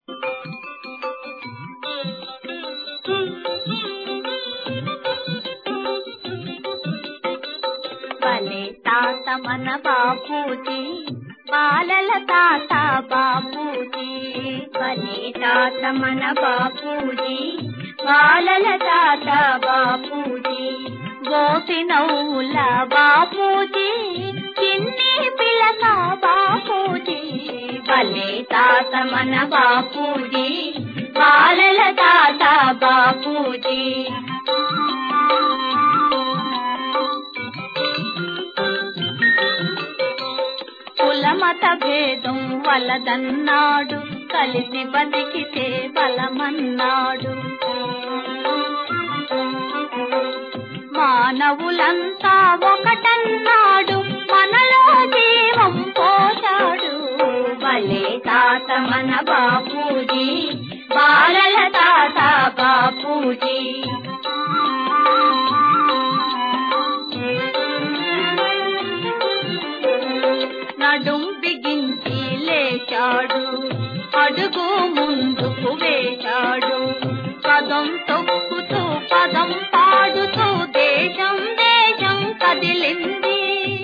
భలే తాత మన బాపూజీ బాలల తాత బాపూజీ భలే తాత మన బాపూజీ బాలల తాత బాపూజీ గోపి నవ్వుల బాపూజీ చిన్ని పిల్లక బాపూజీ భలే తాత మన బాపూజీ బాలల తాత బాపూజీ కులమత భేదం వలదన్నాడు కలిసి బతికితే బలమన్నాడు మానవులంతా ఒకటన్నాడు మనలో జీవం పోశాడు భలే తాత మన బాపూజీ బాలల తాత బాపూజీ నడుం బిగించి లేచాడు అడుగు ముందుకు వేశాడు పదం తొక్కుతూ పదం పాడుతూ దేశం దేశం కదిలింది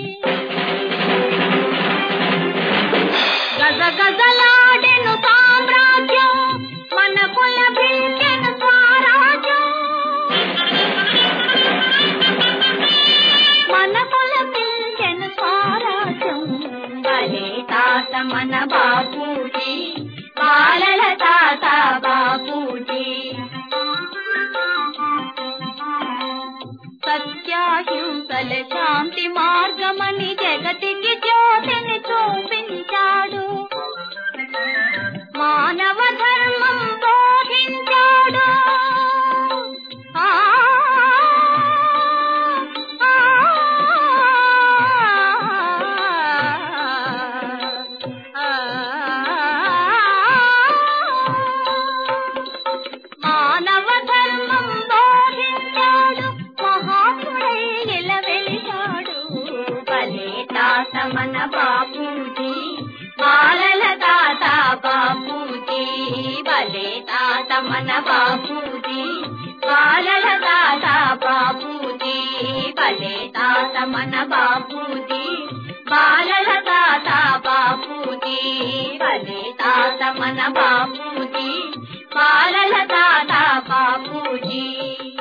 గజ గజలాడెను సామ్రాజ్యం మన కుల భించెను స్వరాజ్యం మన కుల భించెను స్వరాజ్యం భలే తాత మన బాపూజీ బాలల తాత బాపూజీ సత్యాహింసల శాంతి మార్గమని జగతికి జ్యోతిని చూపించాడు మానవ ధర్మం బోధించాడు ఆ, ఆ, ఆ, మానవ ధర్మం బోధించాడు మహాత్ముడై ఇలా వెలిగాడు భలే తాత మన బాపూజీ బాలల తాత బాపూజీ భలే తాత మన బాపూజీ బాలల తాత బాపూజీ భలే తాత మన బాపూజీ బాలల తాత బాపూజీ భలే తాత మన బాపూజీ బాలల తాత బాపూజీ